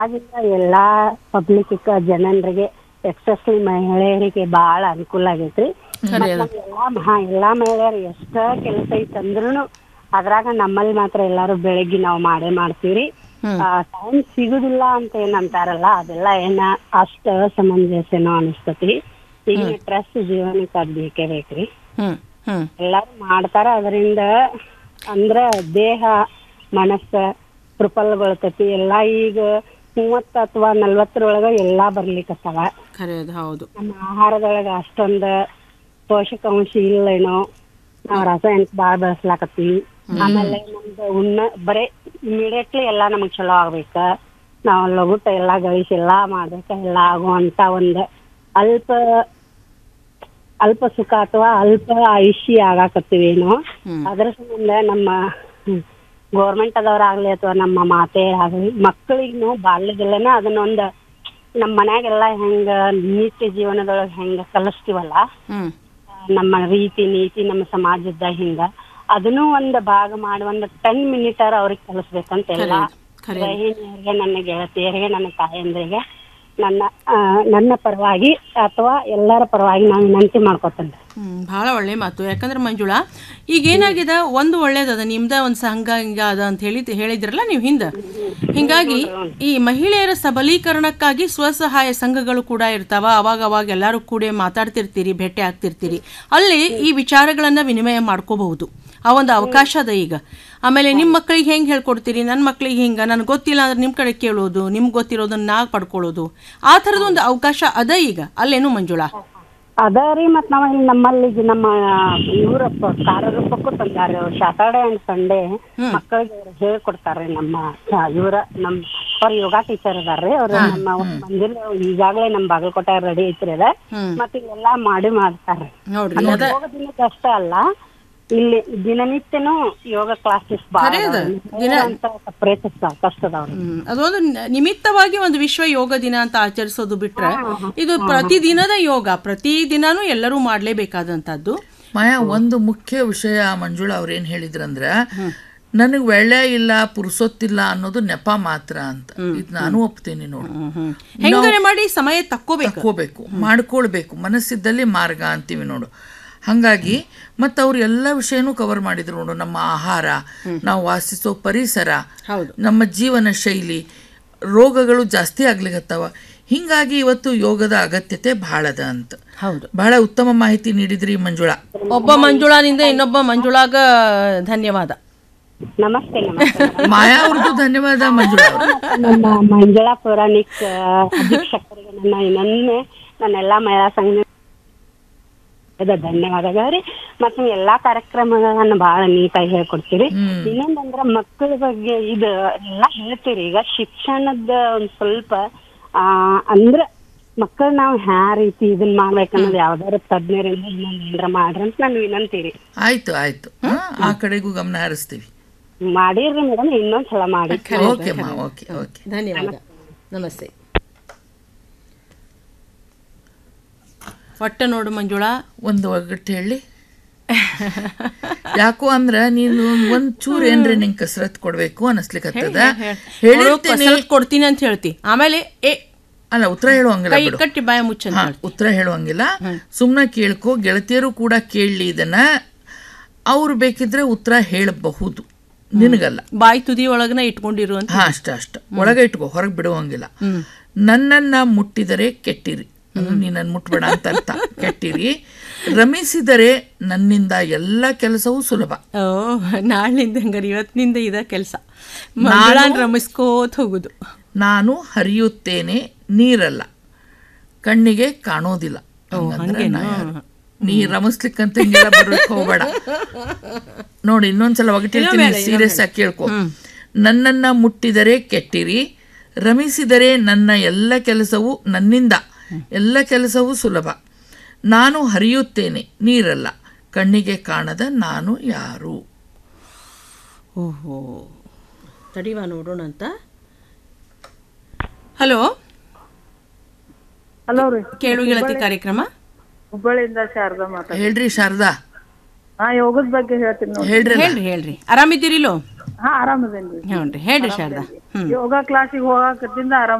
ಅದರಿಂದ ಎಲ್ಲಾ ಪಬ್ಲಿಕ್ ಜನರಿಗೆ ಎಸ್ಪೆಷಲಿ ಮಹಿಳೆಯರಿಗೆ ಬಹಳ ಅನುಕೂಲ ಆಗೈತ್ರಿ ಮತ್ತ್ ನಮ್ ಎಲ್ಲಾ ಹಾ ಎಲ್ಲಾ ಮಹಿಳೆಯರು ಎಷ್ಟ ಕೆಲಸ ಐತಂದ್ರುನು ಅದ್ರಾಗ ನಮ್ಮಲ್ಲಿ ಮಾತ್ರ ಎಲ್ಲಾರು ಬೆಳಗ್ಗೆ ನಾವು ಮಾಡೇ ಮಾಡ್ತೀವ್ರಿ ಟೈಮ್ ಸಿಗುದಿಲ್ಲ ಅಂತ ಏನ್ ಅಂತಾರಲ್ಲ ಅದೆಲ್ಲ ಏನ ಅಷ್ಟ ಸಮಂಜಸನೋ ಅನಿಸ್ತತಿ ಈಗಿನ ಸ್ಟ್ರೆಸ್ ಜೀವನಕ್ಕೆ ಅದ್ ಬೇಕೇ ಬೇಕ್ರಿ ಹ್ಮ್ ಹ್ಮ್ ಎಲ್ಲಾರು ಮಾಡ್ತಾರ ಅದರಿಂದ ಅಂದ್ರ ದೇಹ ಮನಸ್ಸ ಕೃಪಲ್ಗೊಳ್ತತಿ ಎಲ್ಲಾ ಈಗ ಮೂವತ್ತ ಅಥವಾ ನಲ್ವತ್ತರೊಳಗ ಎಲ್ಲಾ ಬರ್ಲಿಕ್ಕತ್ತಾವ ಖರೆ ಅದು ಹೌದು ನಮ್ಮ ಆಹಾರದೊಳಗ ಅಷ್ಟೊಂದ ಪೋಷಕಾಂಶ ಇಲ್ಲೇನೋ ನಾವ್ ರಾಸಾಯನಿಕ ಬಾಳ ಬಳಸ್ಲಾಕತ್ತೀವಿ ಆಮೇಲೆ ನಮ್ದು ಉಣ್ಣ ಬರೇ ಇಮಿಡಿಯೇಟ್ಲಿ ಎಲ್ಲಾ ನಮಗ್ ಚಲೋ ಆಗ್ಬೇಕ ನಾವ್ ಲಗುಟ ಎಲ್ಲಾ ಗಳಿಸಿ ಎಲ್ಲಾ ಮಾಡ್ಬೇಕ ಎಲ್ಲಾ ಆಗುವಂತ ಒಂದ್ ಅಲ್ಪ ಅಲ್ಪ ಸುಖ ಅಥವಾ ಅಲ್ಪ ಆಯುಷ್ಯ ಆಗಾಕತ್ತೀವೇನೋ ಅದ್ರ ಸಂಬಂಧ ನಮ್ಮ ಗೌರ್ಮೆಂಟ್ ಅದವ್ರಾಗ್ಲಿ ಅಥವಾ ನಮ್ಮ ಮಾತೆಯರಾಗ್ಲಿ ಮಕ್ಕಳಿಗೂ ಬಾಲ್ಯದಲ್ಲೇನ ಅದನ್ನೊಂದ್ ನಮ್ ಮನ್ಯಾಗೆಲ್ಲಾ ಹೆಂಗ ನಿತ್ಯ ಜೀವನದೊಳಗ ಹೆಂಗ ಕಲಿಸ್ತೀವಲ್ಲ ಹ್ಮ್ ನಮ್ಮ ರೀತಿ ನೀತಿ ನಮ್ಮ ಸಮಾಜದ ಹಿಂಗ ಅದನ್ನು ಒಂದ್ ಭಾಗ ಮಾಡಿ ಒಂದ್ ಟೆನ್ ಮಿನಿಟ್ ಅವ್ರಿಗೆ ಕಲಿಸ್ಬೇಕಂತ ಎಲ್ಲ ಖರೆ ಗೃಹಿಣಿಯರಿಗೆ ನನ್ನ ಗೆಳತಿಯರಿಗೆ ನನ್ನ ತಾಯಂದ್ರಿಗೆ ನನ್ನ ಆ, ನನ್ನ ಪರವಾಗಿ ಅಥವಾ ಎಲ್ಲರ ಪರವಾಗಿ ನಾನು ವಿನಂತಿ ಮಾಡ್ಕೊತೇನೆ ಹ್ಮ್ ಭಾಳ ಒಳ್ಳೆ ಮಾತು ಯಾಕಂದ್ರೆ ಮಂಜುಳಾ ಈಗ ಏನಾಗಿದೆ ಒಂದು ಒಳ್ಳೇದದ ನಿಮ್ದ ಒಂದು ಸಂಘ ಹಿಂಗ ಅದ ಅಂತ ಹೇಳಿ ಹೇಳಿದ್ರಲ್ಲ ನೀವು ಹಿಂದ ಹಿಂಗಾಗಿ ಈ ಮಹಿಳೆಯರ ಸಬಲೀಕರಣಕ್ಕಾಗಿ ಸ್ವಸಹಾಯ ಸಂಘಗಳು ಕೂಡ ಇರ್ತಾವ ಅವಾಗ ಅವಾಗ ಎಲ್ಲರೂ ಕೂಡ ಮಾತಾಡ್ತಿರ್ತೀರಿ ಭೇಟಿ ಆಗ್ತಿರ್ತೀರಿ ಅಲ್ಲಿ ಈ ವಿಚಾರಗಳನ್ನ ವಿನಿಮಯ ಮಾಡ್ಕೋಬಹುದು ಆ ಒಂದು ಅವಕಾಶ ಅದ ಈಗ ಆಮೇಲೆ ನಿಮ್ಮ ಮಕ್ಕಳಿಗೆ ಹೆಂಗೆ ಹೇಳ್ಕೊಡ್ತೀರಿ ನನ್ನ ಮಕ್ಕಳಿಗೆ ಹಿಂಗ ನನಗೆ ಗೊತ್ತಿಲ್ಲ ಅಂದ್ರೆ ನಿಮ್ಮ ಕಡೆ ಕೇಳೋದು ನಿಮ್ಗೆ ಗೊತ್ತಿರೋದನ್ನ ನಾ ಪಡ್ಕೊಳ್ಳೋದು ಆ ಥರದ ಒಂದು ಅವಕಾಶ ಅದ ಈಗ ಅಲ್ಲೇನು ಮಂಜುಳಾ ಅದ ರೀ ಮತ್ ನಾವ್ ಇಲ್ಲಿ ನಮ್ಮಲ್ಲಿ ಈಗ ನಮ್ಮ ಇವ್ರ ಪ- ಕಾರ್ಯರೂಪಕ್ಕೂ ತಂದಾರೆ ಸ್ಯಾಟರ್ಡೆ ಅಂಡ್ ಸಂಡೇ ಮಕ್ಕಳಿಗೆ ಅವ್ರು ಹೇಳ್ಕೊಡ್ತಾರ್ರಿ ನಮ್ಮ ಆ, ಇವ್ರ ನಮ್ ಅವ್ರ ಯೋಗಾ ಟೀಚರ್ ಅದಾರ್ರಿ ಅವ್ರ ನಮ್ಮ ಮಂದಿರ ಈಗಾಗ್ಲೇ ನಮ್ ಬಾಗಲಕೋಟೆ ರೆಡಿ ಐತ್ರಿ ಅದ ಮತ್ ಇಲ್ಲೆಲ್ಲಾ ಮಾಡಿ ಮಾಡ್ತಾರ್ರಿ ನೋಡ್ರಿ ಅದ ಯೋಗ ದಿನಕ್ಕೆ ಅಷ್ಟೇ ಅಲ್ಲ ಇಲ್ಲಿ ದಿನನಿತ್ಯನೂ ಯೋಗ ಕ್ಲಾಸಸ್ ಬಾಳ ಅಂತ ಸಪ್ರೇಟ್ ಸಾಕಷ್ಟು ಅದಾವ್ರಿ ಹ್ಮ್. ಅದೊಂದು ನ- ನಿಮಿತ್ತವಾಗಿ ಒಂದು ವಿಶ್ವ ಯೋಗ ದಿನ ಅಂತ ಆಚರಿಸೋದು ಬಿಟ್ರೆ ಇದು ಪ್ರತಿದಿನದ ಯೋಗ ಪ್ರತಿ ದಿನಾನು ಎಲ್ಲರೂ ಮಾಡ್ಲೇಬೇಕಾದಂತದ್ದು ಮಾಯಾ ಒಂದು ಮುಖ್ಯ ವಿಷಯ ಮಂಜುಳಾ ಅವ್ರು ಏನ್ ಹೇಳಿದ್ರಂದ್ರ ನನಗ್ ವೆಳ್ಳೆ ಇಲ್ಲ ಪುರುಸೊತ್ತಿಲ್ಲ ಅನ್ನೋದು ನೆಪ ಮಾತ್ರ ಅಂತ ಇದು ನಾನು ಒಪ್ತೀನಿ ನೋಡು ಹೆಂಗರೆ ಮಾಡಿ ಸಮಯ ತಕ್ಕೋಬೇಕು ತಕ್ಕೋಬೇಕು ಮಾಡ್ಕೊಳ್ಬೇಕು ಮನಸ್ಸಿದ್ದಲ್ಲಿ ಮಾರ್ಗ ಅಂತೀವಿ ನೋಡು ಹಾಗಾಗಿ ಮತ್ತು ಅವ್ರು ಎಲ್ಲ ವಿಷಯನೂ ಕವರ್ ಮಾಡಿದ್ರು ನೋಡು ನಮ್ಮ ಆಹಾರ ನಾವು ವಾಸಿಸೋ ಪರಿಸರ ಹೌದು. ನಮ್ಮ ಜೀವನ ಶೈಲಿ ರೋಗಗಳು ಜಾಸ್ತಿ ಆಗ್ಲಿಕತ್ತಾವ ಹಿಂಗಾಗಿ ಇವತ್ತು ಯೋಗದ ಅಗತ್ಯತೆ ಬಹಳದ ಅಂತ ಹೌದು ಬಹಳ ಉತ್ತಮ ಮಾಹಿತಿ ನೀಡಿದ್ರಿ ಮಂಜುಳಾ ಒಬ್ಬ ಮಂಜುಳಾನಿಂದ ಇನ್ನೊಬ್ಬ ಮಂಜುಳಾಗ ಧನ್ಯವಾದ ನಮಸ್ತೆ ನಮಸ್ತೆ ಮಾಯಾ ಅವ್ರದ್ದು ಧನ್ಯವಾದ ಮಂಜುಳಾ ಅವ್ರು. ನಮ್ಮ ಮಂಜುಳಾ ಪೌರಾಣಿಕ ಅಧೀಕ್ಷಕರಿಗೆ ನನ್ನ ಇನ್ನೊಮ್ಮೆ ನನ್ನೆಲ್ಲಾ ಮಹಿಳಾ ಸಂಘ ಧನ್ಯವಾದಗಳು ರೀ ಮತ್ತು ಎಲ್ಲಾ ಕಾರ್ಯಕ್ರಮಗಳನ್ನ ಬಹಳ ನೀಟಾಗಿ ಹೇಳ್ಕೊಡ್ತೀರಿ ಇನ್ನೊಂದಂದ್ರ ಮಕ್ಕಳ ಬಗ್ಗೆ ಇದು ಎಲ್ಲಾ ಹೇಳ್ತೀರಿ ಈಗ ಶಿಕ್ಷಣದ ಒಂದ್ ಸ್ವಲ್ಪ ಆ ಅಂದ್ರ ಮಕ್ಕಳ ನಾವು ಹ್ಯಾ ರೀತಿ ಇದನ್ ಮಾಡ್ಬೇಕನ್ನೋದು ಯಾವ್ದಾರ ತಜ್ಞರಿಂದ ಇನ್ನೊಂದ್ ಏನ್ರ ಮಾಡ್ರಿ ಅಂತ ನಾನು ವಿನಂತೀರಿ ಆಯ್ತು ಆಯ್ತು ಹಾ, ಆ ಕಡೆಗೂ ಗಮನ ಹರಿಸ್ತೀವಿ ಮಾಡಿರ್ರಿ ಮೇಡಮ್ ಇನ್ನೊಂದ್ ಸಲ ಮಾಡಿ ಓಕೆ ಮಾ ಓಕೆ ಓಕೆ ಧನ್ಯವಾದ ನಮಸ್ತೆ ಒಟ್ಟ ನೋಡು ಮಂಜುಳಾ ಒಂದು ಒಗ್ಗಟ್ಟು ಹೇಳಿ ಯಾಕೋ ಅಂದ್ರ ನೀನು ಒಂದ್ ಚೂರ್ ಏನ್ರಿ ನಿಂಗೆ ಕಸರತ್ ಕೊಡ್ಬೇಕು ಅನಸ್ಲಿಕತ್ತದ ನೋಡು, ಹೇಳಿರ್ತೀನಿ ಕಸರತ್ ಕೊಡ್ತೀನಿ ಅಂತ ಹೇಳ್ತಿ ಆಮೇಲೆ ಏ ಅಲ್ಲ ಉತ್ತರ ಹೇಳುವಂಗಿಲ್ಲ ಕೈ ಬಿಡು ಕಟ್ಟಿ ಬಾಯ ಮುಚ್ಚಂತ ಹಾ, ಉತ್ತರ ಹೇಳುವಂಗಿಲ್ಲ ಸುಮ್ಮನೆ ಕೇಳ್ಕೊ ಗೆಳತಿಯರು ಕೂಡ ಕೇಳಲಿ ಇದನ್ನ ಅವ್ರು ಬೇಕಿದ್ರೆ ಉತ್ತರ ಹೇಳಬಹುದು ನಿನಗಲ್ಲ ಬಾಯಿ ತುದಿ ಒಳಗನ ಇಟ್ಕೊಂಡಿರು ಅಂತ ಹಾ ಅಷ್ಟ ಅಷ್ಟ ಒಳಗೆ ಇಟ್ಕೋ ಹೊರಗೆ ಬಿಡುವಂಗಿಲ್ಲ ನನ್ನನ್ನ ಮುಟ್ಟಿದರೆ ಕೆಟ್ಟಿರಿ ಅಂದ್ರೆ ನೀ ನನ್ ಮುಟ್ಬೇಡ ಅಂತ ಅರ್ಥ ಕೆಟ್ಟಿರಿ ರಮಿಸಿದರೆ ನನ್ನಿಂದ ಎಲ್ಲ ಕೆಲಸವೂ ಸುಲಭ ಓ ನಾಳಿಂದ ಹಂಗಾರೆ ಇವತ್ತಿನಿಂದ ಇದ ಕೆಲಸ ಮಂಜುಳಾನ್ ರಮಿಸ್ಕೋತ ಹೋಗುದು ನಾನು ಹರಿಯುತ್ತೇನೆ ನೀರಲ್ಲ ಕಣ್ಣಿಗೆ ಕಾಣೋದಿಲ್ಲ ಹಂಗಂದ್ರೆ ನಾ ಯಾರು? ನೀ ರಮಿಸ್ಲಿಕ್ಕಂತ ಹಿಂಗೆಲ್ಲ ಬರ್ಬೇಕು ಹೋಗ್ಬೇಡ ನೋಡಿ ಇನ್ನೊಂದ್ಸಲ ಒಗಟಿರ್ತೀನಿ ಸೀರಿಯಸ್ ಆಗಿ ಕೇಳ್ಕೊ ನನ್ನನ್ನ ಮುಟ್ಟಿದರೆ ಕೆಟ್ಟಿರಿ ರಮಿಸಿದರೆ ನನ್ನ ಎಲ್ಲ ಕೆಲಸವು ನನ್ನಿಂದ ಎಲ್ಲ ಕೆಲಸವೂ ಸುಲಭ ನಾನು ಹರಿಯುತ್ತೇನೆ ನೀರಲ್ಲ ಕಣ್ಣಿಗೆ ಕಾಣದ ನಾನು ಯಾರು ಓಹೋ ತಡಿವಾ ನೋಡೋಣ ಅಂತ ಹಲೋ ಹಲೋ ರೀ ಕೇಳು ಗೆಳತಿ ಕಾರ್ಯಕ್ರಮ ಹುಬ್ಬಳ್ಳಿಯಿಂದ ಶಾರದಾ ಮಾತಾಡ ಹೇಳ್ರಿ ಶಾರದಾ ಹಾ ಯೋಗದ ಬಗ್ಗೆ ಹೇಳ್ತೀನಿ ನೋಡಿ ಹೇಳ್ರಿ ಹೇಳ್ರಿ ಹೇಳ್ರಿ ಆರಾಮಿದ್ದೀರಿಲೋ ಹಾ ಆರಾಮದೇನ್ರಿ ಹ್ಞೂ ರೀ ಹೇಳ್ರಿ ಶಾರದಾ ಹ್ಮ್ ಯೋಗ ಕ್ಲಾಸಿಗೆ ಹೋಗಾಕತ್ತಿಂದ ಆರಾಮ